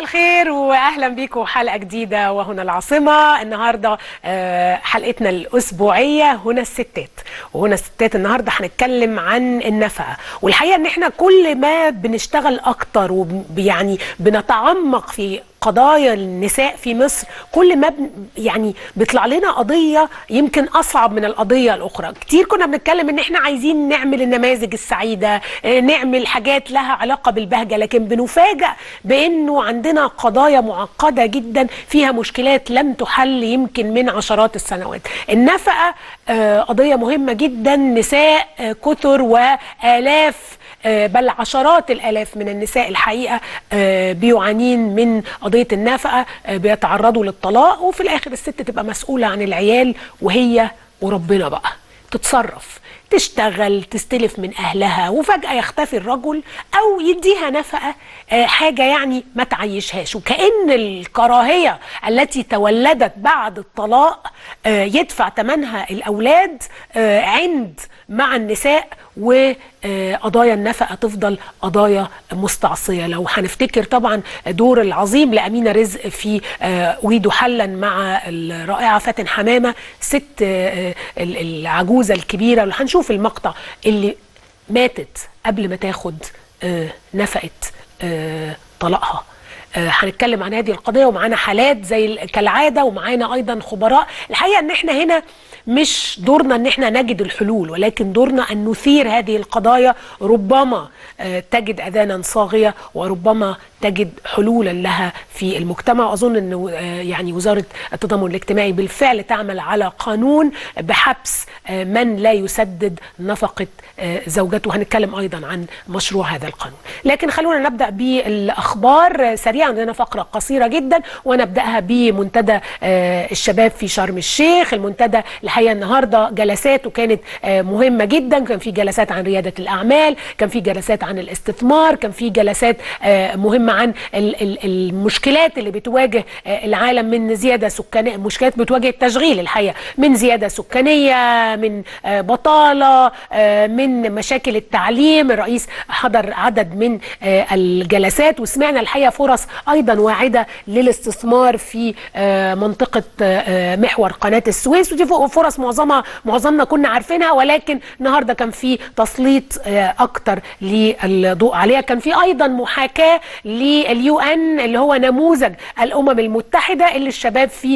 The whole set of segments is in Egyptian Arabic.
الخير واهلا بيكم حلقه جديده وهنا العاصمه النهارده آه، حلقتنا الاسبوعيه هنا الستات وهنا الستات النهارده هنتكلم عن النفقه والحقيقه ان احنا كل ما بنشتغل اكتر ويعني بنتعمق في قضايا النساء في مصر كل ما بن يعني بيطلع لنا قضيه يمكن اصعب من القضيه الاخرى كتير كنا بنتكلم ان احنا عايزين نعمل النماذج السعيده آه، نعمل حاجات لها علاقه بالبهجه لكن بنفاجئ بانه عندنا قضايا معقده جدا فيها مشكلات لم تحل يمكن من عشرات السنوات النفقه آه، قضيه مهمه جدا نساء آه، كتر والاف آه، بل عشرات الالاف من النساء الحقيقه آه، بيعانين من قضيه النفقه آه، بيتعرضوا للطلاق وفي الاخر الست تبقى مسؤوله عن العيال وهي وربنا بقى تتصرف تشتغل تستلف من اهلها وفجاه يختفي الرجل او يديها نفقه آه، حاجه يعني ما تعيشهاش وكان الكراهيه التي تولدت بعد الطلاق آه، يدفع ثمنها الاولاد آه، عند مع النساء وقضايا النفقه تفضل قضايا مستعصيه لو هنفتكر طبعا دور العظيم لامينه رزق في آه، اريد حلا مع الرائعه فاتن حمامه ست آه، ال- العجوزه الكبيره واللي هنشوف المقطع اللي ماتت قبل ما تاخد آه، نفقه آه، طلاقها آه، هنتكلم عن هذه القضيه ومعانا حالات زي ال- كالعاده ومعانا ايضا خبراء الحقيقه ان احنا هنا مش دورنا ان احنا نجد الحلول ولكن دورنا ان نثير هذه القضايا ربما آه، تجد اذانا صاغيه وربما تجد حلولا لها في المجتمع واظن ان آه، يعني وزاره التضامن الاجتماعي بالفعل تعمل على قانون بحبس آه، من لا يسدد نفقه آه، زوجته هنتكلم ايضا عن مشروع هذا القانون لكن خلونا نبدا بالاخبار آه، سريعا عندنا فقره قصيره جدا ونبداها بمنتدى آه، الشباب في شرم الشيخ المنتدى الحقيقه النهارده جلساته كانت آه، مهمه جدا كان في جلسات عن رياده الاعمال كان في جلسات عن الاستثمار كان في جلسات آه، مهمه عن ال- ال- المشكلات اللي بتواجه آه، العالم من زياده سكانيه مشكلات بتواجه التشغيل الحقيقه من زياده سكانيه من آه، بطاله آه، من مشاكل التعليم الرئيس حضر عدد من آه، الجلسات وسمعنا الحقيقه فرص ايضا واعده للاستثمار في آه، منطقه آه، محور قناه السويس ودي فوق فرص معظمها معظمنا كنا عارفينها ولكن النهارده كان في تسليط آه، اكتر للضوء عليها كان في ايضا محاكاه لليو ان اللي هو نموذج الامم المتحده اللي الشباب فيه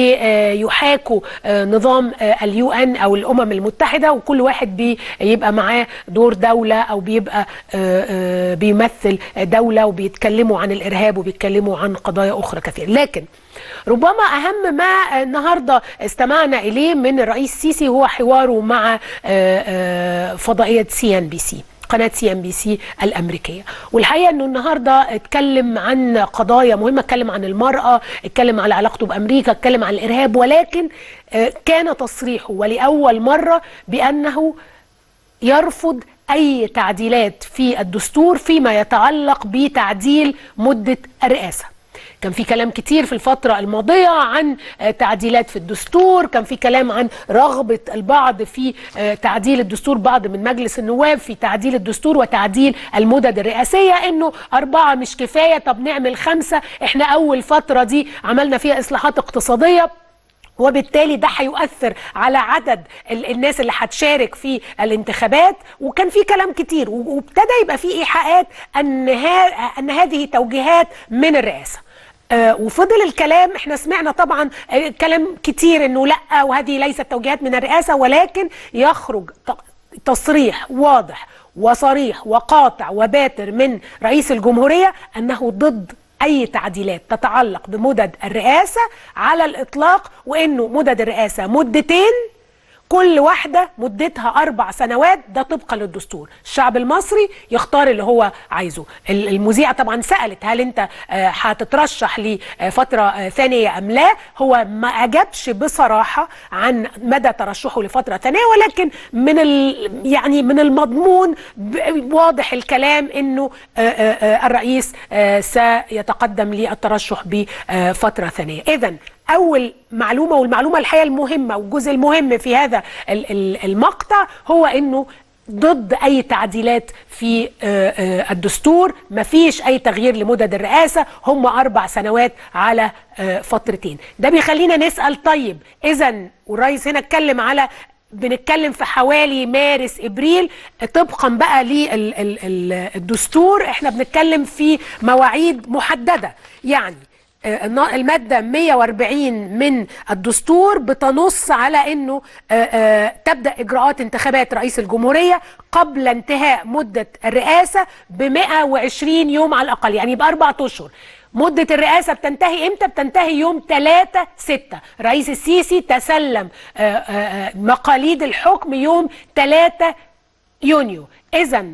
بيحاكوا نظام اليو ان او الامم المتحده وكل واحد بيبقى معاه دور دوله او بيبقى آه، آه، بيمثل دوله وبيتكلموا عن الارهاب وبيتكلموا عن قضايا اخرى كثيره لكن ربما اهم ما النهارده استمعنا اليه من الرئيس السيسي هو حواره مع آه، آه، فضائيه سي ان بي سي قناه سي ام بي سي الامريكيه والحقيقه انه النهارده اتكلم عن قضايا مهمه اتكلم عن المراه اتكلم على علاقته بامريكا اتكلم عن الارهاب ولكن آه، كان تصريحه ولاول مره بانه يرفض اي تعديلات في الدستور فيما يتعلق بتعديل مده الرئاسه كان في كلام كتير في الفترة الماضية عن آه، تعديلات في الدستور كان في كلام عن رغبة البعض في آه، تعديل الدستور بعض من مجلس النواب في تعديل الدستور وتعديل المدد الرئاسية انه أربعة مش كفاية طب نعمل خمسة احنا أول فترة دي عملنا فيها إصلاحات اقتصادية وبالتالي ده هيؤثر على عدد ال- الناس اللي هتشارك في الانتخابات وكان في كلام كتير و- وابتدى يبقى في ايحاءات ان ها ان هذه توجيهات من الرئاسه آه، وفضل الكلام احنا سمعنا طبعا آه، كلام كتير انه لا وهذه ليست توجيهات من الرئاسه ولكن يخرج ت- تصريح واضح وصريح وقاطع وباتر من رئيس الجمهوريه انه ضد اي تعديلات تتعلق بمدد الرئاسه على الاطلاق وانه مدد الرئاسه مدتين كل واحدة مدتها أربع سنوات ده طبقا للدستور الشعب المصري يختار اللي هو عايزه ال- المذيعة طبعا سألت هل أنت آه، هتترشح لفترة آه، ثانية أم لا هو ما أجابش بصراحة عن مدى ترشحه لفترة ثانية ولكن من ال يعني من المضمون ب- واضح الكلام أنه آه، آه، آه، الرئيس آه، سيتقدم للترشح بفترة ثانية إذا اول معلومه والمعلومه الحقيقه المهمه والجزء المهم في هذا ال- ال- المقطع هو انه ضد اي تعديلات في الدستور مفيش اي تغيير لمدد الرئاسه هم اربع سنوات على فترتين ده بيخلينا نسال طيب اذا والرئيس هنا اتكلم على بنتكلم في حوالي مارس ابريل طبقا بقى للدستور احنا بنتكلم في مواعيد محدده يعني المادة 140 من الدستور بتنص على انه تبدأ اجراءات انتخابات رئيس الجمهورية قبل انتهاء مدة الرئاسة ب 120 يوم على الاقل يعني باربع اشهر مدة الرئاسة بتنتهي امتى؟ بتنتهي يوم 3 6 رئيس السيسي تسلم مقاليد الحكم يوم 3 يونيو اذا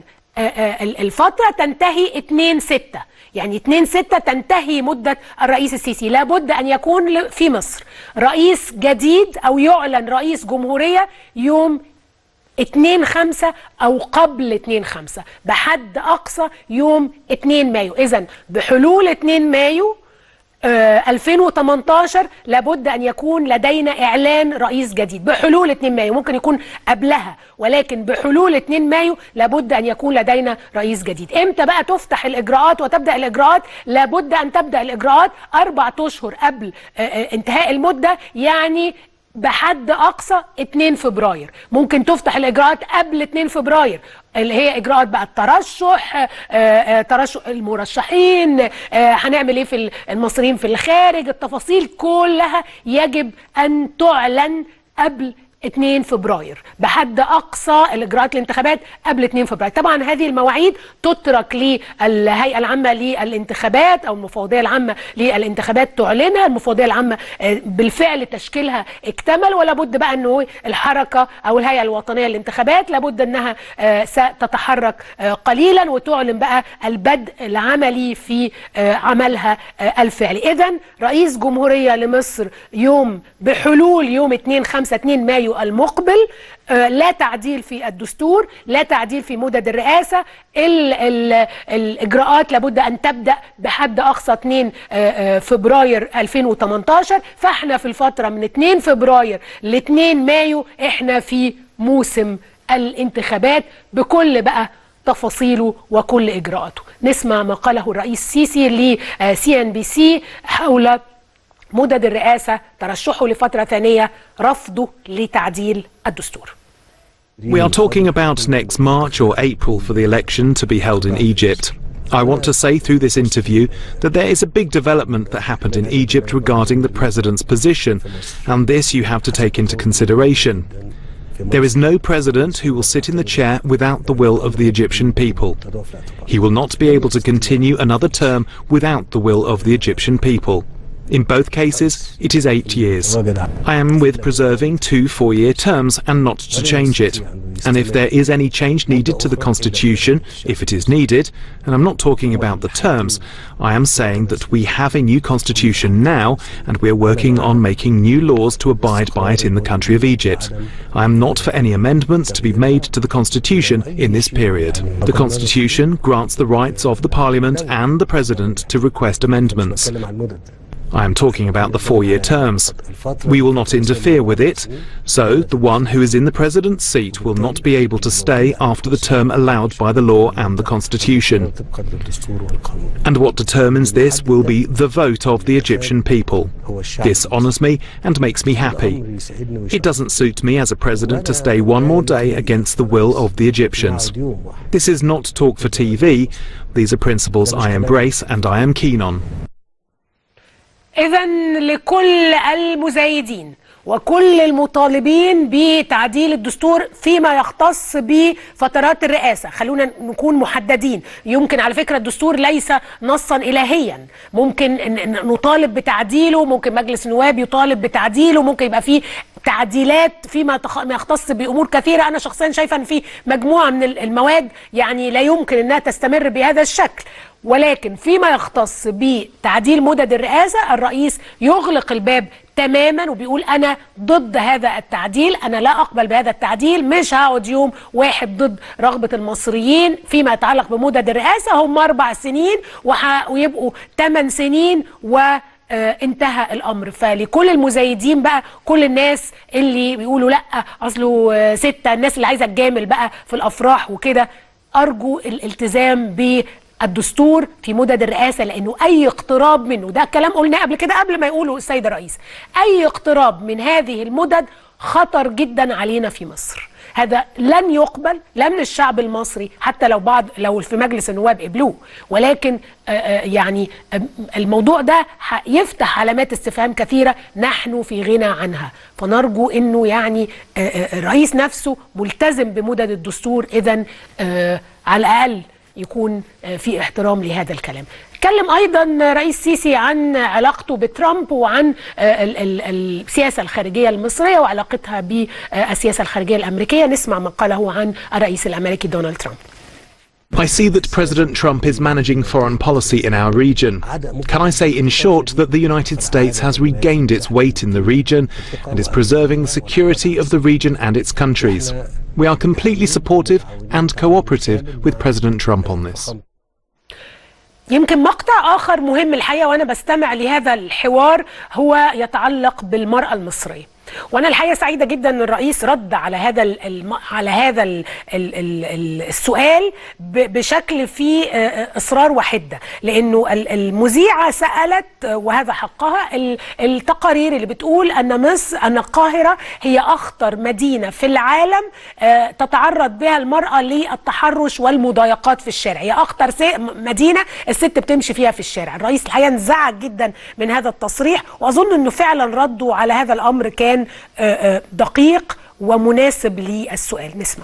الفترة تنتهي 2 6 يعني 2 6 تنتهي مدة الرئيس السيسي لابد أن يكون في مصر رئيس جديد أو يعلن رئيس جمهورية يوم 2 5 أو قبل 2 5 بحد أقصى يوم 2 مايو إذا بحلول 2 مايو آه 2018 لابد ان يكون لدينا اعلان رئيس جديد بحلول 2 مايو ممكن يكون قبلها ولكن بحلول 2 مايو لابد ان يكون لدينا رئيس جديد امتى بقى تفتح الاجراءات وتبدا الاجراءات لابد ان تبدا الاجراءات اربع اشهر قبل آه آه انتهاء المده يعني بحد اقصى 2 فبراير ممكن تفتح الاجراءات قبل 2 فبراير اللي هي اجراءات بقى الترشح آآ آآ ترشح المرشحين هنعمل ايه في المصريين في الخارج التفاصيل كلها يجب ان تعلن قبل 2 فبراير بحد اقصى الاجراءات الانتخابات قبل 2 فبراير طبعا هذه المواعيد تترك للهيئه العامه للانتخابات او المفوضيه العامه للانتخابات تعلنها المفوضيه العامه بالفعل تشكيلها اكتمل ولا بد بقى انه الحركه او الهيئه الوطنيه للانتخابات لابد انها ستتحرك قليلا وتعلن بقى البدء العملي في عملها الفعلي اذا رئيس جمهوريه لمصر يوم بحلول يوم 2 5 2 مايو المقبل لا تعديل في الدستور لا تعديل في مدد الرئاسة ال ال الإجراءات لابد أن تبدأ بحد أقصى 2 فبراير 2018 فاحنا في الفترة من 2 فبراير ل 2 مايو احنا في موسم الانتخابات بكل بقى تفاصيله وكل إجراءاته نسمع ما قاله الرئيس السيسي لسي ان بي سي حول مدد الرئاسة ترشحه لفترة ثانية رفضه لتعديل الدستور We are talking about next March or April for the election to be held in Egypt. I want to say through this interview that there is a big development that happened in Egypt regarding the president's position, and this you have to take into consideration. There is no president who will sit in the chair without the will of the Egyptian people. He will not be able to continue another term without the will of the Egyptian people. In both cases, it is eight years. I am with preserving two four year terms and not to change it. And if there is any change needed to the Constitution, if it is needed, and I'm not talking about the terms, I am saying that we have a new Constitution now and we are working on making new laws to abide by it in the country of Egypt. I am not for any amendments to be made to the Constitution in this period. The Constitution grants the rights of the Parliament and the President to request amendments. I am talking about the four year terms. We will not interfere with it, so the one who is in the President's seat will not be able to stay after the term allowed by the law and the Constitution. And what determines this will be the vote of the Egyptian people. This honours me and makes me happy. It doesn't suit me as a President to stay one more day against the will of the Egyptians. This is not talk for TV, these are principles I embrace and I am keen on. إذا لكل المزايدين وكل المطالبين بتعديل الدستور فيما يختص بفترات الرئاسة خلونا نكون محددين يمكن على فكرة الدستور ليس نصا إلهيا ممكن نطالب بتعديله ممكن مجلس النواب يطالب بتعديله ممكن يبقى فيه تعديلات فيما يختص بامور كثيره انا شخصيا شايفه ان في مجموعه من المواد يعني لا يمكن انها تستمر بهذا الشكل ولكن فيما يختص بتعديل مدد الرئاسه الرئيس يغلق الباب تماما وبيقول انا ضد هذا التعديل انا لا اقبل بهذا التعديل مش هقعد يوم واحد ضد رغبه المصريين فيما يتعلق بمدد الرئاسه هم اربع سنين ويبقوا ثمان سنين و آه، انتهى الامر فلكل المزايدين بقى كل الناس اللي بيقولوا لا اصله آه، ستة الناس اللي عايزه تجامل بقى في الافراح وكده ارجو الالتزام بالدستور في مدد الرئاسه لانه اي اقتراب منه ده كلام قلناه قبل كده قبل ما يقوله السيد الرئيس اي اقتراب من هذه المدد خطر جدا علينا في مصر هذا لن يقبل لا من الشعب المصري حتى لو بعض لو في مجلس النواب قبلوه ولكن آه، آه، يعني آه، الموضوع ده ح- يفتح علامات استفهام كثيره نحن في غنى عنها فنرجو انه يعني آه، آه، الرئيس نفسه ملتزم بمدد الدستور اذا على الاقل يكون آه، في احترام لهذا الكلام اتكلم ايضا رئيس سيسي عن علاقته بترامب وعن آه، ال- ال- السياسه الخارجيه المصريه وعلاقتها بالسياسه الخارجيه الامريكيه نسمع ما قاله عن الرئيس الامريكي دونالد ترامب I see that President Trump is managing foreign policy in our region. Can I say in short that the United States has regained its weight in the region and is preserving the security of the region and its countries? We are completely supportive and cooperative with President Trump on this. يمكن مقطع آخر مهم الحقيقة وأنا بستمع لهذا الحوار هو يتعلق بالمرأة المصرية وانا الحقيقه سعيده جدا ان الرئيس رد على هذا ال- الم... على هذا ال... ال... ال... ال- السؤال ب... بشكل فيه آه، آه، اصرار وحده لانه ال- المذيعه سالت آه، وهذا حقها ال... التقارير اللي بتقول ان مصر ان القاهره هي اخطر مدينه في العالم آه، تتعرض بها المراه للتحرش والمضايقات في الشارع هي اخطر سي... مدينه الست بتمشي فيها في الشارع الرئيس الحقيقه انزعج جدا من هذا التصريح واظن انه فعلا رده على هذا الامر كان آه، آه، دقيق ومناسب للسؤال نسمع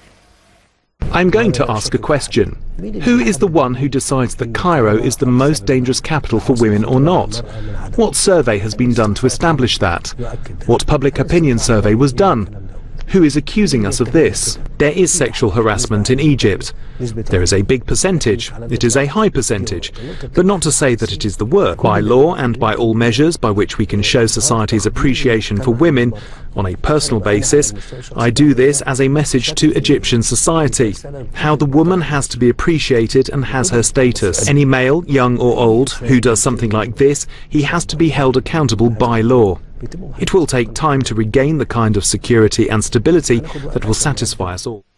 I'm going to ask a question. Who is the one who decides that Cairo is the most dangerous capital for women or not? What survey has been done to establish that? What public opinion survey was done? Who is accusing us of this? There is sexual harassment in Egypt. There is a big percentage. It is a high percentage. But not to say that it is the work. By law and by all measures by which we can show society's appreciation for women, on a personal basis, I do this as a message to Egyptian society. How the woman has to be appreciated and has her status. Any male, young or old, who does something like this, he has to be held accountable by law. It will take time to regain the kind of security and stability that will satisfy us all.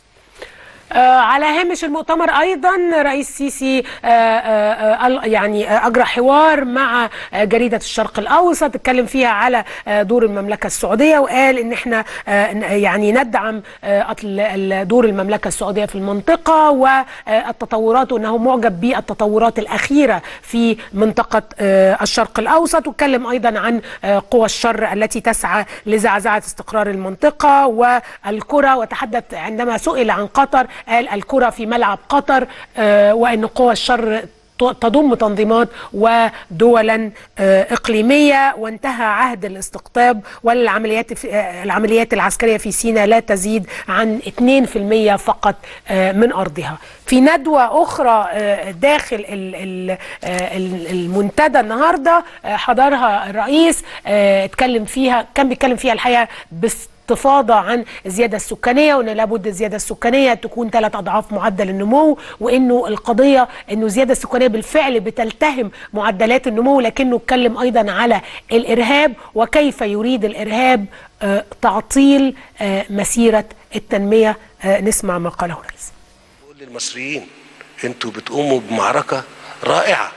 آه، على هامش المؤتمر ايضا رئيس سيسي آه، آه، آه، يعني آه، اجرى حوار مع آه، جريده الشرق الاوسط اتكلم فيها على آه، دور المملكه السعوديه وقال ان احنا آه، ن- يعني ندعم آه، ال- ال- دور المملكه السعوديه في المنطقه والتطورات وانه معجب بالتطورات الاخيره في منطقه آه، الشرق الاوسط واتكلم ايضا عن آه، قوى الشر التي تسعى لزعزعه استقرار المنطقه والكره وتحدث عندما سئل عن قطر قال الكره في ملعب قطر آه، وان قوى الشر ت- تضم تنظيمات ودولا آه، اقليميه وانتهى عهد الاستقطاب والعمليات في آه، العمليات العسكريه في سيناء لا تزيد عن 2% فقط آه، من ارضها. في ندوه اخرى آه، داخل ال- ال- آه، ال- المنتدى النهارده آه، حضرها الرئيس آه، اتكلم فيها كان بيتكلم فيها الحقيقه بس استفاضة عن الزيادة السكانية وأن لابد الزيادة السكانية تكون ثلاث أضعاف معدل النمو وأنه القضية أنه الزيادة السكانية بالفعل بتلتهم معدلات النمو لكنه اتكلم أيضا على الإرهاب وكيف يريد الإرهاب آه، تعطيل آه، مسيرة التنمية آه، نسمع ما قاله الرئيس بقول للمصريين انتوا بتقوموا بمعركة رائعة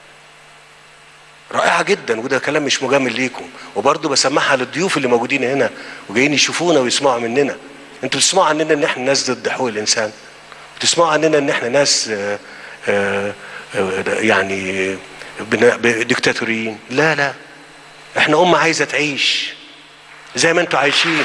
رائعة جدا وده كلام مش مجامل ليكم وبرضه بسمعها للضيوف اللي موجودين هنا وجايين يشوفونا ويسمعوا مننا انتوا بتسمعوا عننا ان احنا ناس ضد حقوق الانسان بتسمعوا عننا ان احنا ناس آه، آه، آه، يعني بنا- ديكتاتوريين لا لا احنا امة عايزة تعيش زي ما انتوا عايشين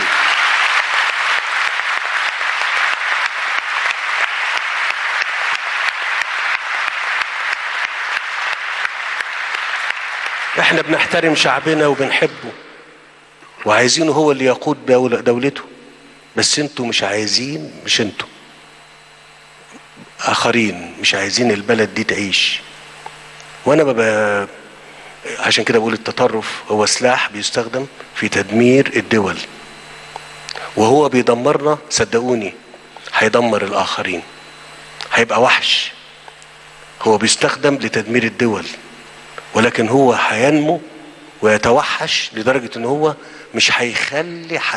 احنا بنحترم شعبنا وبنحبه وعايزينه هو اللي يقود دولة دولته بس انتوا مش عايزين مش انتوا اخرين مش عايزين البلد دي تعيش وانا ببقى عشان كده بقول التطرف هو سلاح بيستخدم في تدمير الدول وهو بيدمرنا صدقوني هيدمر الاخرين هيبقى وحش هو بيستخدم لتدمير الدول ولكن هو هينمو ويتوحش لدرجة ان هو مش هيخلي حد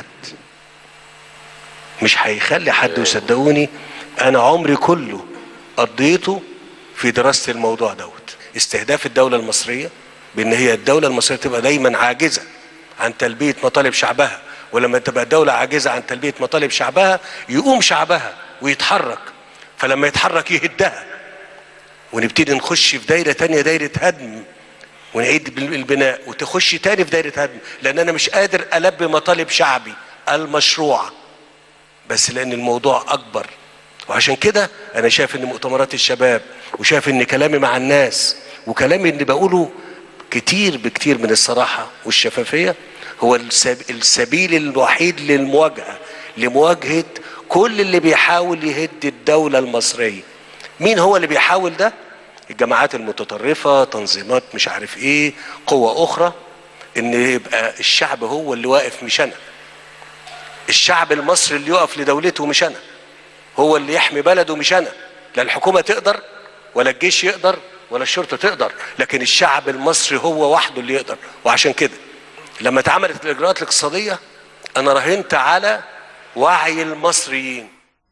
مش هيخلي حد وصدقوني انا عمري كله قضيته في دراسة الموضوع دوت استهداف الدولة المصرية بان هي الدولة المصرية تبقى دايما عاجزة عن تلبية مطالب شعبها ولما تبقى الدولة عاجزة عن تلبية مطالب شعبها يقوم شعبها ويتحرك فلما يتحرك يهدها ونبتدي نخش في دايرة تانية دايرة هدم ونعيد البناء وتخش تاني في دايرة هدم لأن أنا مش قادر ألبي مطالب شعبي المشروعة بس لأن الموضوع أكبر وعشان كده أنا شايف إن مؤتمرات الشباب وشايف إن كلامي مع الناس وكلامي اللي بقوله كتير بكتير من الصراحة والشفافية هو السبيل الوحيد للمواجهة لمواجهة كل اللي بيحاول يهد الدولة المصرية مين هو اللي بيحاول ده الجماعات المتطرفة تنظيمات مش عارف ايه قوة اخرى ان يبقى الشعب هو اللي واقف مش انا الشعب المصري اللي يقف لدولته مش انا هو اللي يحمي بلده مش انا لا الحكومة تقدر ولا الجيش يقدر ولا الشرطة تقدر لكن الشعب المصري هو وحده اللي يقدر وعشان كده لما اتعملت الاجراءات الاقتصادية انا راهنت على وعي المصريين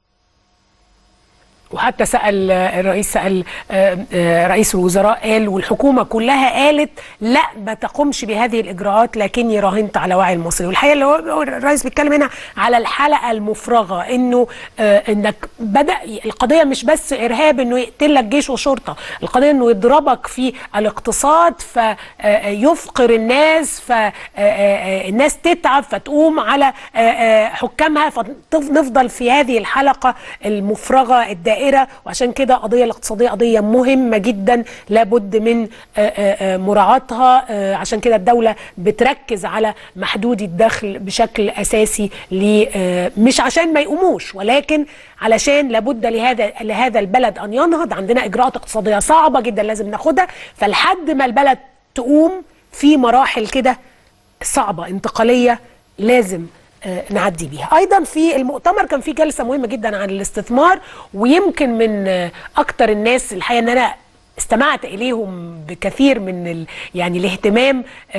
وحتى سأل الرئيس سأل رئيس الوزراء قال والحكومة كلها قالت لا ما تقومش بهذه الإجراءات لكني راهنت على وعي المصري والحقيقة اللي هو الرئيس بيتكلم هنا على الحلقة المفرغة إنه إنك بدأ القضية مش بس إرهاب إنه يقتل لك جيش وشرطة القضية إنه يضربك في الاقتصاد فيفقر الناس فالناس تتعب فتقوم على حكامها فنفضل في هذه الحلقة المفرغة الدائمة الدائره وعشان كده القضيه الاقتصاديه قضيه مهمه جدا لابد من مراعاتها عشان كده الدوله بتركز على محدودي الدخل بشكل اساسي مش عشان ما يقوموش ولكن علشان لابد لهذا لهذا البلد ان ينهض عندنا اجراءات اقتصاديه صعبه جدا لازم ناخدها فلحد ما البلد تقوم في مراحل كده صعبه انتقاليه لازم نعدي بيها ايضا في المؤتمر كان في جلسه مهمه جدا عن الاستثمار ويمكن من اكتر الناس الحقيقه ان انا استمعت اليهم بكثير من ال يعني الاهتمام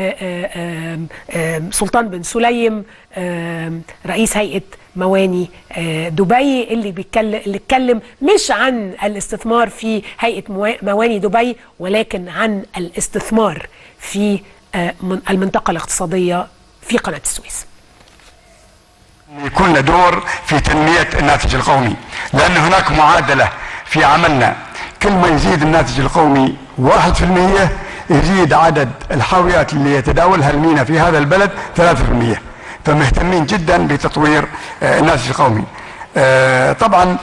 سلطان بن سليم رئيس هيئه مواني دبي اللي بيتكلم اللي اتكلم مش عن الاستثمار في هيئه مواني دبي ولكن عن الاستثمار في المنطقه الاقتصاديه في قناه السويس يكون له دور في تنمية الناتج القومي لأن هناك معادلة في عملنا كل ما يزيد الناتج القومي واحد في المية يزيد عدد الحاويات اللي يتداولها المينا في هذا البلد ثلاثة في المية فمهتمين جدا بتطوير الناتج القومي طبعا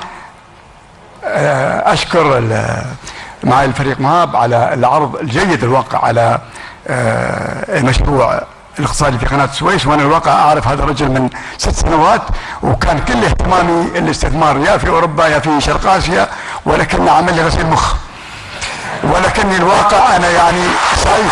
أشكر مع الفريق مهاب على العرض الجيد الواقع على مشروع الاقتصادي في قناه السويس وانا الواقع اعرف هذا الرجل من ست سنوات وكان كل اهتمامي الاستثمار يا في اوروبا يا في شرق اسيا ولكن عمل لي غسيل مخ ولكني الواقع انا يعني سعيد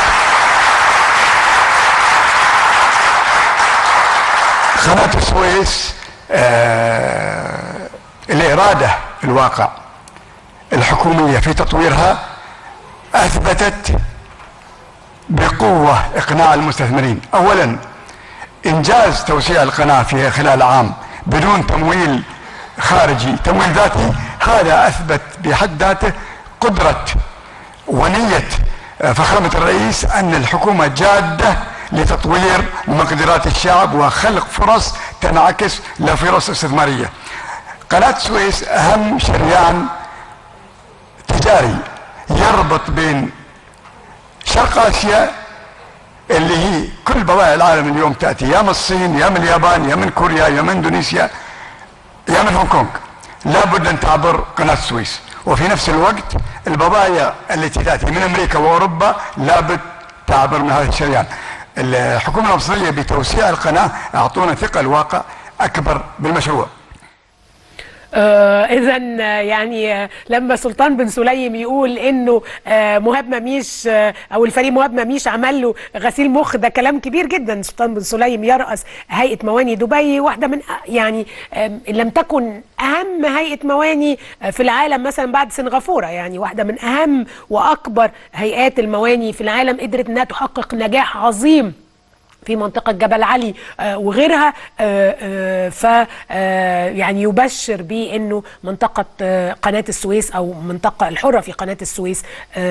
قناه السويس آه الاراده في الواقع الحكوميه في تطويرها اثبتت بقوة إقناع المستثمرين أولا إنجاز توسيع القناة في خلال عام بدون تمويل خارجي تمويل ذاتي هذا أثبت بحد ذاته قدرة ونية فخامة الرئيس أن الحكومة جادة لتطوير مقدرات الشعب وخلق فرص تنعكس لفرص استثمارية قناة السويس أهم شريان تجاري يربط بين شرق اسيا اللي هي كل بضائع العالم اليوم تاتي يا من الصين يا من اليابان يا من كوريا يا من اندونيسيا يا من هونغ كونغ لابد ان تعبر قناه السويس وفي نفس الوقت البضائع التي تاتي من امريكا واوروبا لابد تعبر من هذا الشريان الحكومه المصريه بتوسيع القناه اعطونا ثقه الواقع اكبر بالمشروع آه اذا يعني آه لما سلطان بن سليم يقول انه آه مهاب مميش آه او الفريق مهاب مميش عمل له غسيل مخ ده كلام كبير جدا سلطان بن سليم يراس هيئه مواني دبي واحده من يعني آه لم تكن اهم هيئه مواني في العالم مثلا بعد سنغافوره يعني واحده من اهم واكبر هيئات المواني في العالم قدرت انها تحقق نجاح عظيم في منطقة جبل علي آه وغيرها آه آه ف يعني يبشر بأنه منطقة قناة السويس أو منطقة الحرة في قناة السويس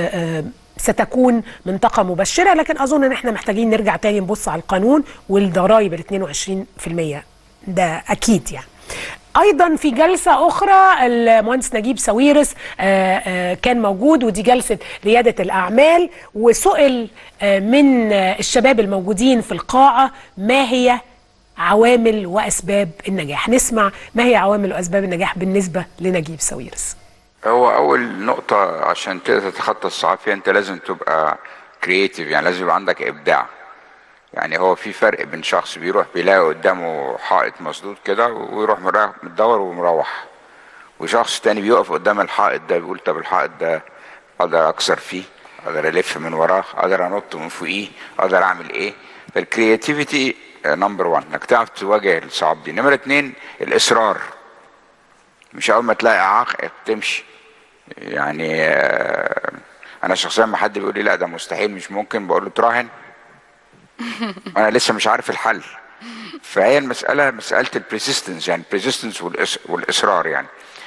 ستكون منطقة مبشرة لكن أظن أن احنا محتاجين نرجع تاني نبص على القانون والضرائب ال 22% ده أكيد يعني ايضا في جلسه اخرى المهندس نجيب ساويرس كان موجود ودي جلسه رياده الاعمال وسئل من الشباب الموجودين في القاعه ما هي عوامل واسباب النجاح نسمع ما هي عوامل واسباب النجاح بالنسبه لنجيب ساويرس هو اول نقطه عشان تقدر تتخطى الصعاب فيها انت لازم تبقى كرييتيف يعني لازم يبقى عندك ابداع يعني هو في فرق بين شخص بيروح بيلاقي قدامه حائط مسدود كده ويروح مدور ومروح وشخص تاني بيقف قدام الحائط ده بيقول طب الحائط ده اقدر اكسر فيه اقدر الف من وراه اقدر انط من فوقيه اقدر اعمل ايه فالكرياتيفيتي نمبر 1 انك تعرف تواجه الصعاب دي نمرة اتنين الاصرار مش اول ما تلاقي اعاق تمشي يعني انا شخصيا ما حد بيقول لي لا ده مستحيل مش ممكن بقول له تراهن انا لسه مش عارف الحل فهي المساله مساله البريزيستنس يعني البريزيستنس والاصرار يعني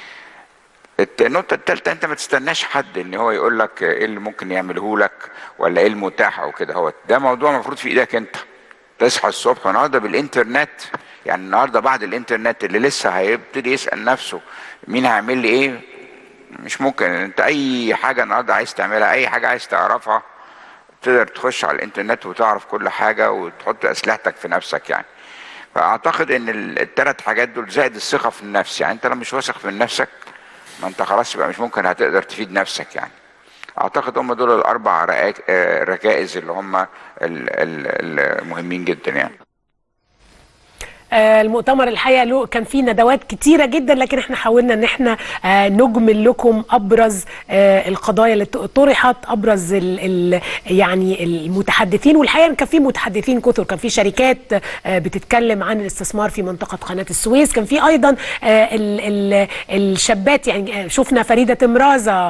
النقطة الثالثة أنت ما تستناش حد إن هو يقول لك إيه اللي ممكن يعمله لك ولا إيه المتاح أو كده هو ده موضوع المفروض في إيدك أنت تصحى الصبح النهارده بالإنترنت يعني النهارده بعد الإنترنت اللي لسه هيبتدي يسأل نفسه مين هيعمل لي إيه مش ممكن أنت أي حاجة النهارده عايز تعملها أي حاجة عايز تعرفها تقدر تخش على الانترنت وتعرف كل حاجة وتحط أسلحتك في نفسك يعني فأعتقد إن الثلاث حاجات دول زائد الثقة في النفس يعني أنت لو مش واثق في نفسك ما أنت خلاص يبقى مش ممكن هتقدر تفيد نفسك يعني أعتقد هم دول الأربع ركائز اللي هم المهمين جدا يعني المؤتمر الحقيقه له كان فيه ندوات كتيره جدا لكن احنا حاولنا ان احنا نجمل لكم ابرز القضايا اللي طرحت ابرز ال ال يعني المتحدثين والحقيقه كان في متحدثين كثر كان في شركات بتتكلم عن الاستثمار في منطقه قناه السويس كان في ايضا ال ال الشابات يعني شفنا فريده تمرازه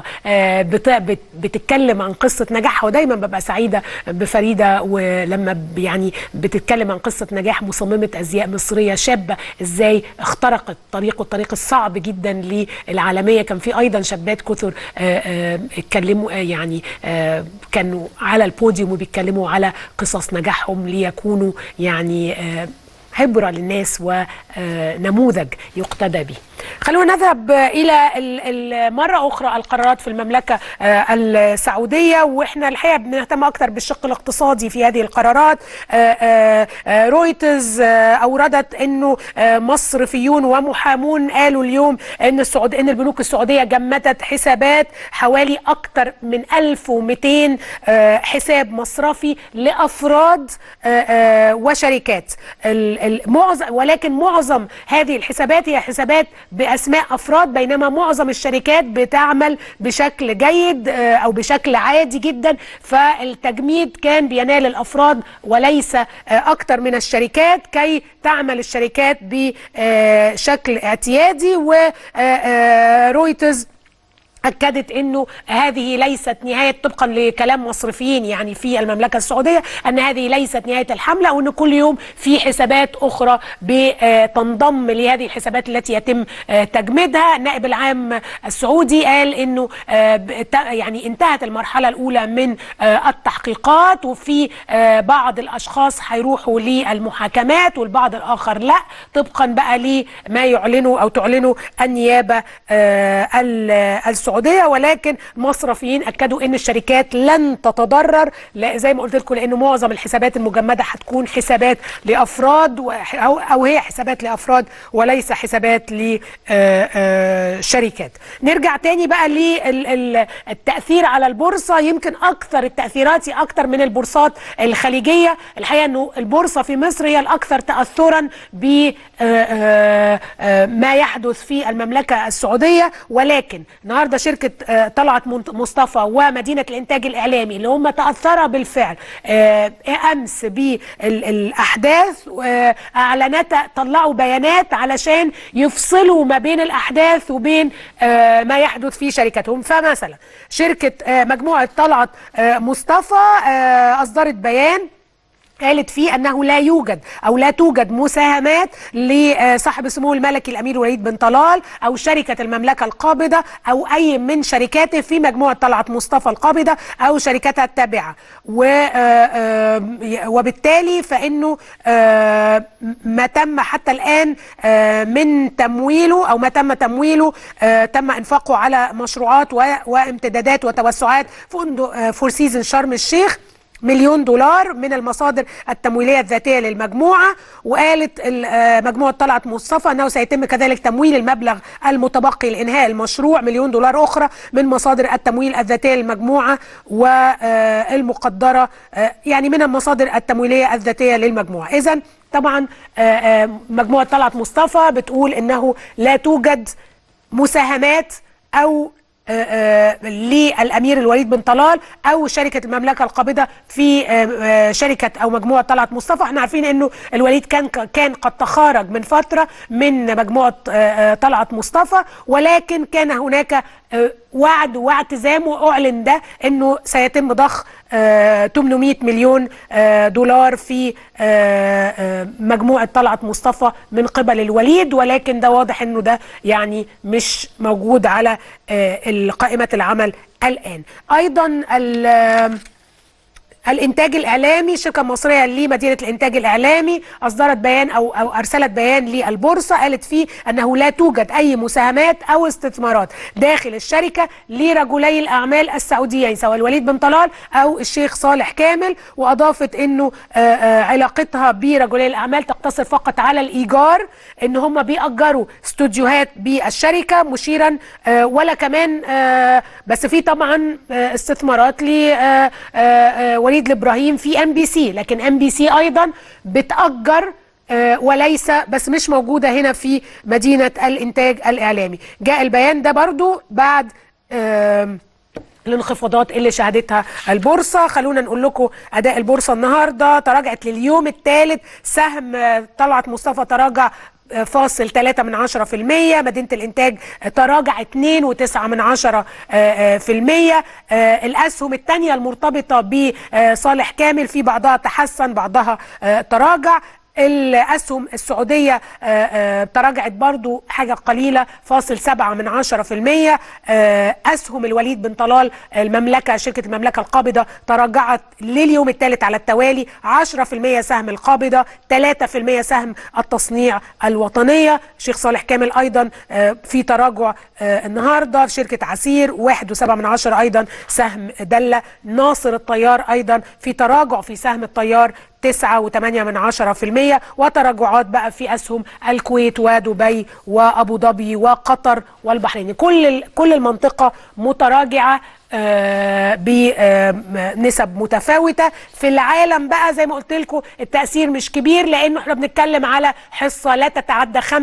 بتتكلم عن قصه نجاحها ودايما ببقى سعيده بفريده ولما يعني بتتكلم عن قصه نجاح مصممه ازياء مصر مصريه شابه ازاي اخترقت طريق الطريق الصعب جدا للعالميه كان في ايضا شابات كثر اتكلموا يعني آه كانوا على البوديوم وبيتكلموا على قصص نجاحهم ليكونوا يعني آه عبره للناس ونموذج يقتدى به. خلونا نذهب الى مره اخرى القرارات في المملكه السعوديه واحنا الحقيقه بنهتم اكثر بالشق الاقتصادي في هذه القرارات. رويترز اوردت انه مصرفيون ومحامون قالوا اليوم ان السعود ان البنوك السعوديه جمدت حسابات حوالي اكثر من 1200 حساب مصرفي لافراد وشركات. معظم ولكن معظم هذه الحسابات هي حسابات باسماء افراد بينما معظم الشركات بتعمل بشكل جيد او بشكل عادي جدا فالتجميد كان بينال الافراد وليس اكثر من الشركات كي تعمل الشركات بشكل اعتيادي ورويترز أكدت أنه هذه ليست نهاية طبقا لكلام مصرفيين يعني في المملكة السعودية أن هذه ليست نهاية الحملة وأن كل يوم في حسابات أخرى بتنضم لهذه الحسابات التي يتم تجميدها النائب العام السعودي قال أنه يعني انتهت المرحلة الأولى من التحقيقات وفي بعض الأشخاص هيروحوا للمحاكمات والبعض الآخر لا طبقا بقى لما يعلنوا أو تعلنوا النيابة السعودية السعوديه ولكن المصرفيين اكدوا ان الشركات لن تتضرر لا زي ما قلت لكم لان معظم الحسابات المجمده هتكون حسابات لافراد و- او او هي حسابات لافراد وليس حسابات لشركات نرجع تاني بقى للتاثير على البورصه يمكن اكثر التاثيرات اكثر من البورصات الخليجيه الحقيقه انه البورصه في مصر هي الاكثر تاثرا ب آه، آه، ما يحدث في المملكه السعوديه ولكن النهارده شركه آه، طلعت منت- مصطفى ومدينه الانتاج الاعلامي اللي هم تاثرا بالفعل آه، امس بالاحداث آه، اعلنت طلعوا بيانات علشان يفصلوا ما بين الاحداث وبين آه، ما يحدث في شركتهم فمثلا شركه آه، مجموعه طلعت آه، مصطفى آه، اصدرت بيان قالت فيه انه لا يوجد او لا توجد مساهمات لصاحب السمو الملكي الامير وليد بن طلال او شركه المملكه القابضه او اي من شركاته في مجموعه طلعت مصطفى القابضه او شركتها التابعه و- آه، آه، وبالتالي فانه آه، ما تم حتى الان آه، من تمويله او ما تم تمويله آه، تم انفاقه على مشروعات و- وامتدادات وتوسعات فندق فور سيزن شرم الشيخ مليون دولار من المصادر التمويليه الذاتيه للمجموعه وقالت ال- آه، مجموعه طلعت مصطفى انه سيتم كذلك تمويل المبلغ المتبقي لانهاء المشروع مليون دولار اخرى من مصادر التمويل الذاتيه للمجموعه والمقدره يعني من المصادر التمويليه الذاتيه للمجموعه اذا طبعا آه، آه، مجموعه طلعت مصطفى بتقول انه لا توجد مساهمات او آه، آه، للامير الوليد بن طلال او شركه المملكه القابضه في آه، آه، شركه او مجموعه طلعت مصطفى احنا عارفين انه الوليد كان كان قد تخارج من فتره من مجموعه آه، آه، طلعت مصطفى ولكن كان هناك آه، وعد واعتزام واعلن ده انه سيتم ضخ آه، 800 مليون آه، دولار في آه، آه، مجموعه طلعت مصطفى من قبل الوليد ولكن ده واضح انه ده يعني مش موجود على آه، قائمه العمل الان ايضا ال- الانتاج الاعلامي شركه مصريه لمدينه الانتاج الاعلامي اصدرت بيان او او ارسلت بيان للبورصه قالت فيه انه لا توجد اي مساهمات او استثمارات داخل الشركه لرجلي الاعمال السعوديين سواء الوليد بن طلال او الشيخ صالح كامل واضافت انه آه، آه، علاقتها برجلي الاعمال تقتصر فقط على الايجار ان هم بيأجروا استوديوهات بالشركه مشيرا آه، ولا كمان آه، بس في طبعا آه، استثمارات لوليد الابراهيم في ام بي سي لكن ام بي سي ايضا بتأجر آه، وليس بس مش موجوده هنا في مدينه الانتاج الاعلامي جاء البيان ده برضو بعد آم، الانخفاضات اللي شهدتها البورصه خلونا نقول لكم اداء البورصه النهارده تراجعت لليوم الثالث سهم آه، طلعت مصطفى تراجع آه، فاصل 3 من 10 في المية مدينة الإنتاج آه، تراجع 2 وتسعة من 10 آه، آه، في المية آه، الأسهم الثانية المرتبطة بصالح كامل في بعضها تحسن بعضها آه، تراجع الأسهم السعودية آه، آه، تراجعت برضو حاجة قليلة فاصل سبعة من عشرة في المية آه، أسهم الوليد بن طلال المملكة شركة المملكة القابضة تراجعت لليوم الثالث على التوالي عشرة في المية سهم القابضة ثلاثة في المية سهم التصنيع الوطنية شيخ صالح كامل أيضا آه، في تراجع آه، النهاردة في شركة عسير واحد وسبعة من عشرة أيضا سهم دلة ناصر الطيار أيضا في تراجع في سهم الطيار تسعة وثمانية من عشرة في المية وتراجعات بقى في أسهم الكويت ودبي وأبو ظبي وقطر والبحرين كل ال- كل المنطقة متراجعة آه، بنسب متفاوتة في العالم بقى زي ما قلت لكم التأثير مش كبير لأنه احنا بنتكلم على حصة لا تتعدى 5%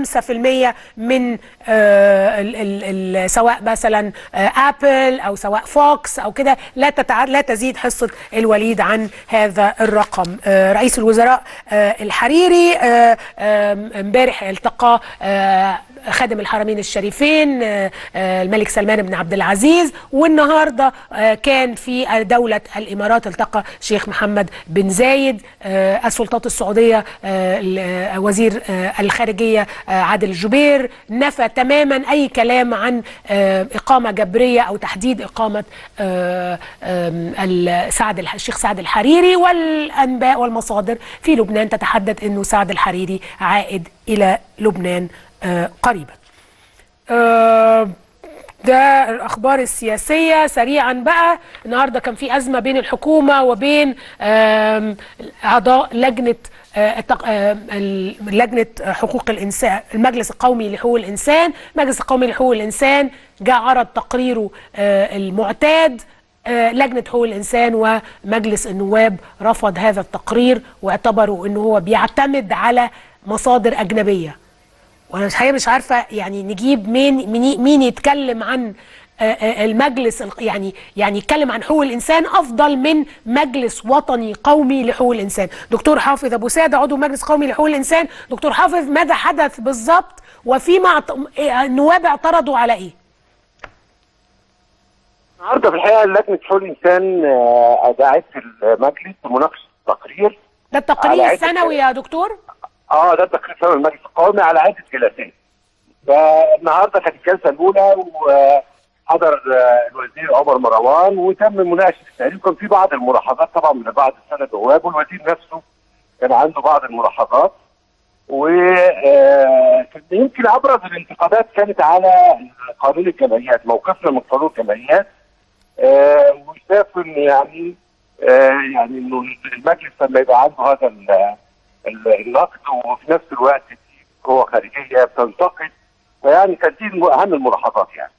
من آه، ال- ال- ال- سواء مثلا آه، أبل أو سواء فوكس أو كده لا تتع... لا تزيد حصة الوليد عن هذا الرقم آه، رئيس الوزراء آه، الحريري آه، آم، امبارح التقى آه، خادم الحرمين الشريفين آه، آه، الملك سلمان بن عبد العزيز والنهارده آه، كان في دولة الإمارات التقى شيخ محمد بن زايد آه، السلطات السعودية آه، ال- آه، وزير آه، الخارجية آه، عادل الجبير نفى تماما أي كلام عن آه، إقامة جبرية أو تحديد إقامة آه، آم، ال- سعد الح- الشيخ سعد الحريري والأنباء والمصادر في لبنان تتحدث أنه سعد الحريري عائد إلى لبنان آه، قريبا آه، ده الاخبار السياسيه سريعا بقى النهارده كان في ازمه بين الحكومه وبين آم، اعضاء لجنه آه، التق- آم، ال- لجنه حقوق الانسان المجلس القومي لحقوق الانسان المجلس القومي لحقوق الانسان جاء عرض تقريره آه، المعتاد آه، لجنه حقوق الانسان ومجلس النواب رفض هذا التقرير واعتبروا انه هو بيعتمد على مصادر اجنبيه وانا الحقيقه مش عارفه يعني نجيب مين مين, مين يتكلم عن آه، آه، المجلس الق- يعني يعني يتكلم عن حقوق الانسان افضل من مجلس وطني قومي لحقوق الانسان دكتور حافظ ابو ساده عضو مجلس قومي لحقوق الانسان دكتور حافظ ماذا حدث بالضبط وفيما اعت- إيه، النواب اعترضوا على ايه النهارده في الحقيقه لجنه حقوق الانسان آه، اذاعت في المجلس مناقشه تقرير ده التقرير على عدة السنوي يا دكتور اه ده التقرير سنوي المجلس القومي على عده جلسات فالنهارده كانت الجلسه الاولى وحضر آه، الوزير عمر مروان وتم مناقشه التقرير كان في بعض الملاحظات طبعا من بعض السنه النواب والوزير نفسه كان عنده بعض الملاحظات و آه، يمكن ابرز الانتقادات كانت على قانون الجمعيات موقفنا من قانون الجمعيات آه، وشاف ان يعني آه، يعني انه المجلس لما يبقى عنده هذا ال- ال- النقد وفي نفس الوقت في قوه خارجيه بتنتقد فيعني كانت دي الم- اهم الملاحظات يعني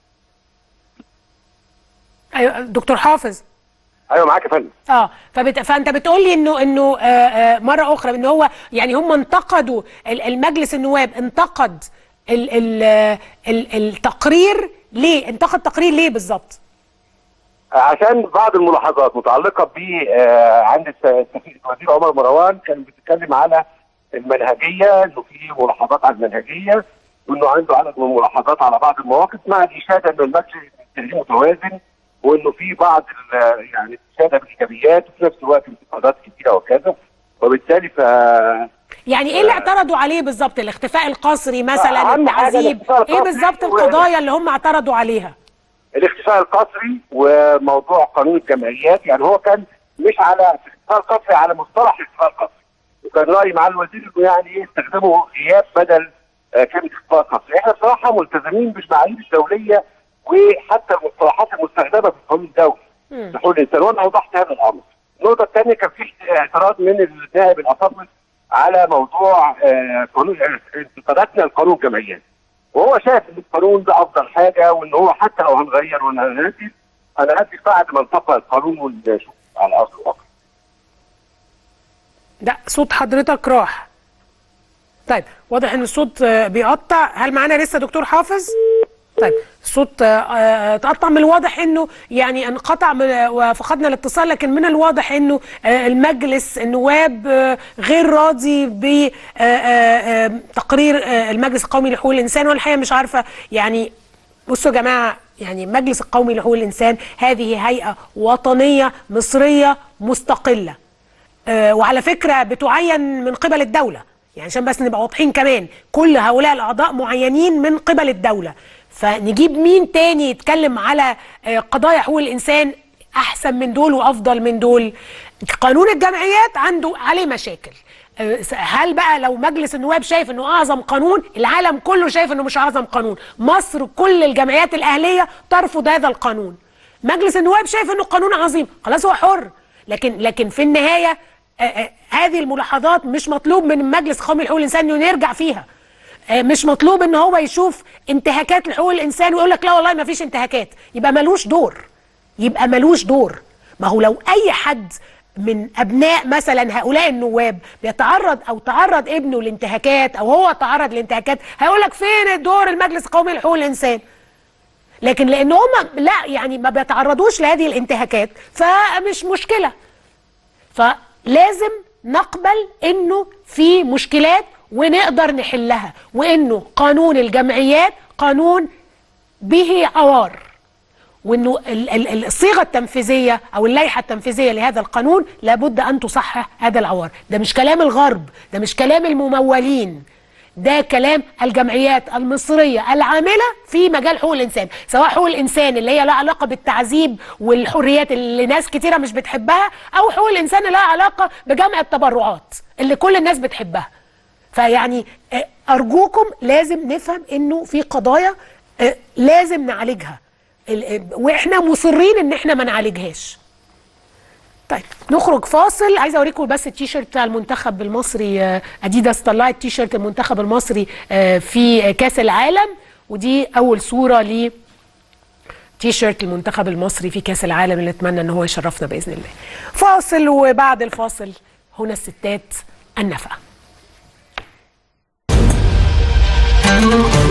ايوه دكتور حافظ ايوه معاك يا فندم اه فبت... فانت بتقول لي انه انه آه آه مره اخرى ان هو يعني هم انتقدوا ال- المجلس النواب انتقد ال ال ال التقرير ليه انتقد تقرير ليه بالظبط عشان بعض الملاحظات متعلقه ب آه، عند الس- السفير الوزير عمر مروان كان بيتكلم على المنهجيه انه في ملاحظات على المنهجيه وانه عنده عدد من الملاحظات على بعض المواقف مع الاشاده ان المجلس التنظيم متوازن وانه في بعض ال- يعني الاشاده بالايجابيات وفي نفس الوقت انتقادات كثيره وكذا وبالتالي ف يعني ايه اللي اعترضوا عليه بالظبط الاختفاء القصري مثلا أهم حاجة التعذيب الاختفاء ايه القسري بالظبط و- القضايا اللي هم اعترضوا عليها الاختفاء القسري وموضوع قانون الجمعيات يعني هو كان مش على الاختفاء القسري على مصطلح الاختفاء القسري وكان رايي مع الوزير انه يعني ايه استخدموا غياب بدل آه كلمه اختفاء قسري احنا بصراحه ملتزمين بالمعايير الدوليه وحتى المصطلحات المستخدمه في القانون الدولي لحقوق الانسان وانا اوضحت هذا الامر. النقطه الثانيه كان في اعتراض من النائب الافاضل على موضوع آه قانون انتقاداتنا لقانون الجمعيات. وهو شايف ان القانون ده افضل حاجه وان هو حتى لو هنغير وانا هنهدد هنهدد بعد ما نطبق القانون ونشوف على ارض الواقع. ده صوت حضرتك راح طيب واضح ان الصوت آه، بيقطع هل معانا لسه دكتور حافظ طيب الصوت آه، آه، اتقطع من الواضح انه يعني انقطع من وفقدنا الاتصال لكن من الواضح انه آه، المجلس النواب آه، غير راضي بتقرير المجلس القومي لحقوق الانسان والحقيقه مش عارفه يعني بصوا يا جماعه يعني المجلس القومي لحقوق الانسان هذه هيئه وطنيه مصريه مستقله آه، وعلى فكره بتعين من قبل الدوله يعني عشان بس نبقى واضحين كمان كل هؤلاء الاعضاء معينين من قبل الدوله فنجيب مين تاني يتكلم على آه، قضايا حقوق الانسان احسن من دول وافضل من دول قانون الجمعيات عنده عليه مشاكل آه، هل بقى لو مجلس النواب شايف انه اعظم قانون العالم كله شايف انه مش اعظم قانون مصر كل الجمعيات الاهليه ترفض هذا القانون مجلس النواب شايف انه قانون عظيم خلاص هو حر لكن لكن في النهايه آه، آه، هذه الملاحظات مش مطلوب من المجلس القومي لحقوق الانسان انه يرجع فيها آه، مش مطلوب ان هو يشوف انتهاكات لحقوق الانسان ويقول لك لا والله ما فيش انتهاكات يبقى ملوش دور يبقى ملوش دور ما هو لو اي حد من ابناء مثلا هؤلاء النواب بيتعرض او تعرض ابنه لانتهاكات او هو تعرض لانتهاكات هيقول لك فين دور المجلس القومي لحقوق الانسان لكن لان هم لا يعني ما بيتعرضوش لهذه الانتهاكات فمش مشكله فلازم نقبل انه في مشكلات ونقدر نحلها وانه قانون الجمعيات قانون به عوار وانه ال- ال- الصيغه التنفيذيه او اللائحه التنفيذيه لهذا القانون لابد ان تصحح هذا العوار ده مش كلام الغرب ده مش كلام الممولين ده كلام الجمعيات المصريه العامله في مجال حقوق الانسان سواء حقوق الانسان اللي هي لها علاقه بالتعذيب والحريات اللي ناس كتيره مش بتحبها او حقوق الانسان اللي لها علاقه بجمع التبرعات اللي كل الناس بتحبها فيعني آه، ارجوكم لازم نفهم انه في قضايا آه، لازم نعالجها ال- واحنا مصرين ان احنا ما نعالجهاش طيب نخرج فاصل عايزه اوريكم بس التيشيرت بتاع المنتخب المصري آه، اديداس طلعت تيشيرت المنتخب المصري آه، في كاس العالم ودي اول صوره ل تيشيرت المنتخب المصري في كاس العالم اللي نتمنى ان هو يشرفنا باذن الله فاصل وبعد الفاصل هنا الستات النفقه